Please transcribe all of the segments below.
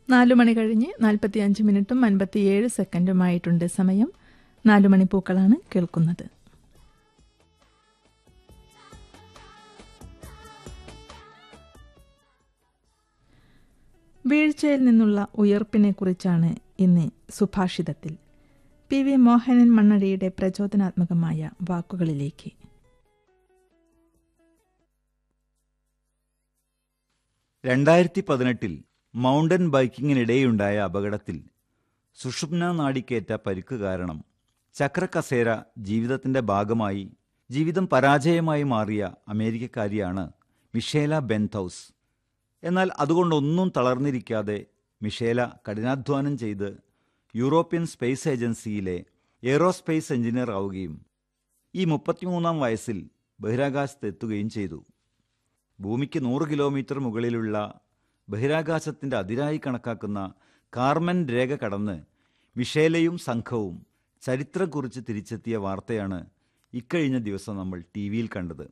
നാലു മണി കഴിഞ്ഞ് നാൽപ്പത്തിയഞ്ച് മിനിറ്റും അൻപത്തിയേഴ് സെക്കൻഡുമായിട്ടുണ്ട് സമയം നാലു മണി പൂക്കളാണ് കേൾക്കുന്നത് വീഴ്ചയിൽ നിന്നുള്ള ഉയർപ്പിനെ കുറിച്ചാണ് ഇന്ന് സുഭാഷിതത്തിൽ പി വി മോഹനൻ മണ്ണടിയുടെ പ്രചോദനാത്മകമായ വാക്കുകളിലേക്ക് രണ്ടായിരത്തി പതിനെട്ടിൽ മൗണ്ടൻ ബൈക്കിങ്ങിനിടെയുണ്ടായ അപകടത്തിൽ സുഷുപ്ന നാടിക്കേറ്റ പരിക്ക് കാരണം ചക്രക്കസേര ജീവിതത്തിന്റെ ഭാഗമായി ജീവിതം പരാജയമായി മാറിയ അമേരിക്കക്കാരിയാണ് മിഷേല ബെൻതൌസ് എന്നാൽ അതുകൊണ്ടൊന്നും തളർന്നിരിക്കാതെ മിഷേല കഠിനാധ്വാനം ചെയ്ത് യൂറോപ്യൻ സ്പേസ് ഏജൻസിയിലെ എയ്റോസ്പേസ് എഞ്ചിനീയർ ആവുകയും ഈ മുപ്പത്തിമൂന്നാം വയസ്സിൽ ബഹിരാകാശത്തെത്തുകയും ചെയ്തു ഭൂമിക്ക് നൂറ് കിലോമീറ്റർ മുകളിലുള്ള ബഹിരാകാശത്തിന്റെ അതിരായി കണക്കാക്കുന്ന കാർമൻ രേഖ കടന്ന് മിഷേലയും സംഘവും ചരിത്രം കുറിച്ച് തിരിച്ചെത്തിയ വാർത്തയാണ് ഇക്കഴിഞ്ഞ ദിവസം നമ്മൾ ടി വിയിൽ കണ്ടത്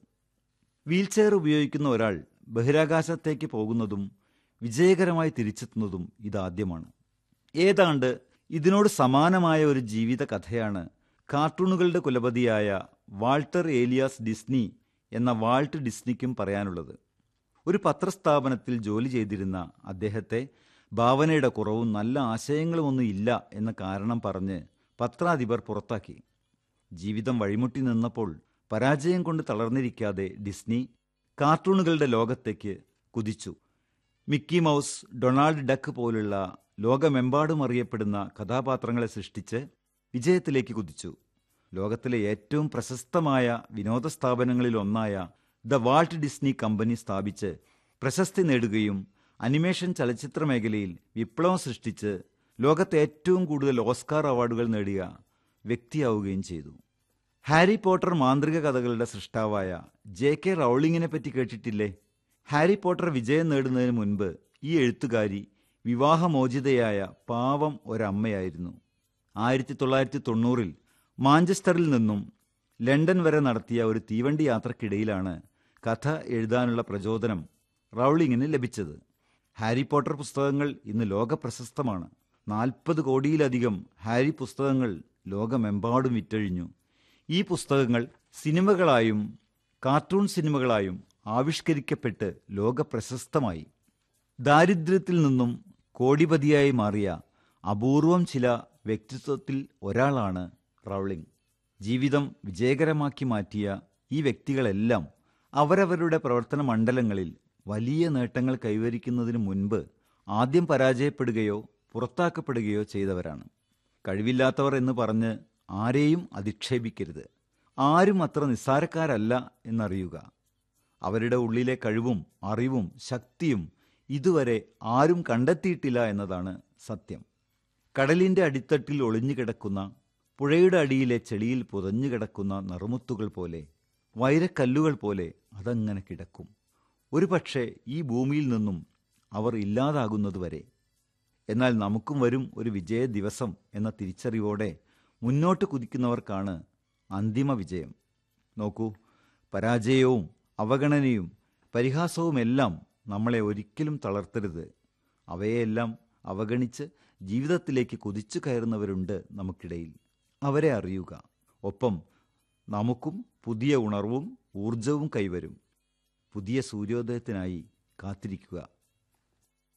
വീൽചെയർ ഉപയോഗിക്കുന്ന ഒരാൾ ബഹിരാകാശത്തേക്ക് പോകുന്നതും വിജയകരമായി തിരിച്ചെത്തുന്നതും ഇതാദ്യമാണ് ഏതാണ്ട് ഇതിനോട് സമാനമായ ഒരു ജീവിത കഥയാണ് കാർട്ടൂണുകളുടെ കുലപതിയായ വാൾട്ടർ ഏലിയാസ് ഡിസ്നി എന്ന വാൾട്ട് ഡിസ്നിക്കും പറയാനുള്ളത് ഒരു പത്രസ്ഥാപനത്തിൽ ജോലി ചെയ്തിരുന്ന അദ്ദേഹത്തെ ഭാവനയുടെ കുറവും നല്ല ആശയങ്ങളുമൊന്നും ഇല്ല എന്ന കാരണം പറഞ്ഞ് പത്രാധിപർ പുറത്താക്കി ജീവിതം വഴിമുട്ടി നിന്നപ്പോൾ പരാജയം കൊണ്ട് തളർന്നിരിക്കാതെ ഡിസ്നി കാർട്ടൂണുകളുടെ ലോകത്തേക്ക് കുതിച്ചു മിക്കി മൗസ് ഡൊണാൾഡ് ഡക്ക് പോലുള്ള ലോകമെമ്പാടും അറിയപ്പെടുന്ന കഥാപാത്രങ്ങളെ സൃഷ്ടിച്ച് വിജയത്തിലേക്ക് കുതിച്ചു ലോകത്തിലെ ഏറ്റവും പ്രശസ്തമായ വിനോദ സ്ഥാപനങ്ങളിൽ ഒന്നായ ദ വാൾട്ട് ഡിസ്നി കമ്പനി സ്ഥാപിച്ച് പ്രശസ്തി നേടുകയും അനിമേഷൻ ചലച്ചിത്ര മേഖലയിൽ വിപ്ലവം സൃഷ്ടിച്ച് ലോകത്തെ ഏറ്റവും കൂടുതൽ ഓസ്കാർ അവാർഡുകൾ നേടിയ വ്യക്തിയാവുകയും ചെയ്തു ഹാരി പോട്ടർ മാന്ത്രിക കഥകളുടെ സൃഷ്ടാവായ ജെ കെ റൗളിങ്ങിനെ പറ്റി കേട്ടിട്ടില്ലേ ഹാരി പോട്ടർ വിജയം നേടുന്നതിന് മുൻപ് ഈ എഴുത്തുകാരി വിവാഹമോചിതയായ പാവം ഒരമ്മയായിരുന്നു ആയിരത്തി തൊള്ളായിരത്തി തൊണ്ണൂറിൽ മാഞ്ചസ്റ്ററിൽ നിന്നും ലണ്ടൻ വരെ നടത്തിയ ഒരു തീവണ്ടി യാത്രക്കിടയിലാണ് കഥ എഴുതാനുള്ള പ്രചോദനം റൗളിങ്ങിന് ലഭിച്ചത് ഹാരി പോട്ടർ പുസ്തകങ്ങൾ ഇന്ന് ലോകപ്രശസ്തമാണ് നാൽപ്പത് കോടിയിലധികം ഹാരി പുസ്തകങ്ങൾ ലോകമെമ്പാടും വിറ്റഴിഞ്ഞു ഈ പുസ്തകങ്ങൾ സിനിമകളായും കാർട്ടൂൺ സിനിമകളായും ആവിഷ്കരിക്കപ്പെട്ട് ലോകപ്രശസ്തമായി ദാരിദ്ര്യത്തിൽ നിന്നും കോടിപതിയായി മാറിയ അപൂർവം ചില വ്യക്തിത്വത്തിൽ ഒരാളാണ് റൗളിംഗ് ജീവിതം വിജയകരമാക്കി മാറ്റിയ ഈ വ്യക്തികളെല്ലാം അവരവരുടെ പ്രവർത്തന മണ്ഡലങ്ങളിൽ വലിയ നേട്ടങ്ങൾ കൈവരിക്കുന്നതിന് മുൻപ് ആദ്യം പരാജയപ്പെടുകയോ പുറത്താക്കപ്പെടുകയോ ചെയ്തവരാണ് കഴിവില്ലാത്തവർ എന്ന് പറഞ്ഞ് ആരെയും അധിക്ഷേപിക്കരുത് ആരും അത്ര നിസ്സാരക്കാരല്ല എന്നറിയുക അവരുടെ ഉള്ളിലെ കഴിവും അറിവും ശക്തിയും ഇതുവരെ ആരും കണ്ടെത്തിയിട്ടില്ല എന്നതാണ് സത്യം കടലിന്റെ അടിത്തട്ടിൽ ഒളിഞ്ഞുകിടക്കുന്ന പുഴയുടെ അടിയിലെ ചെളിയിൽ പുതഞ്ഞു കിടക്കുന്ന നറുമുത്തുകൾ പോലെ വൈരക്കല്ലുകൾ പോലെ അതങ്ങനെ കിടക്കും ഒരുപക്ഷെ ഈ ഭൂമിയിൽ നിന്നും അവർ ഇല്ലാതാകുന്നതുവരെ എന്നാൽ നമുക്കും വരും ഒരു വിജയ ദിവസം എന്ന തിരിച്ചറിവോടെ മുന്നോട്ട് കുതിക്കുന്നവർക്കാണ് അന്തിമ വിജയം നോക്കൂ പരാജയവും അവഗണനയും പരിഹാസവുമെല്ലാം നമ്മളെ ഒരിക്കലും തളർത്തരുത് അവയെല്ലാം അവഗണിച്ച് ജീവിതത്തിലേക്ക് കുതിച്ചു കയറുന്നവരുണ്ട് നമുക്കിടയിൽ അവരെ അറിയുക ഒപ്പം നമുക്കും പുതിയ ഉണർവും ഊർജവും കൈവരും പുതിയ സൂര്യോദയത്തിനായി കാത്തിരിക്കുക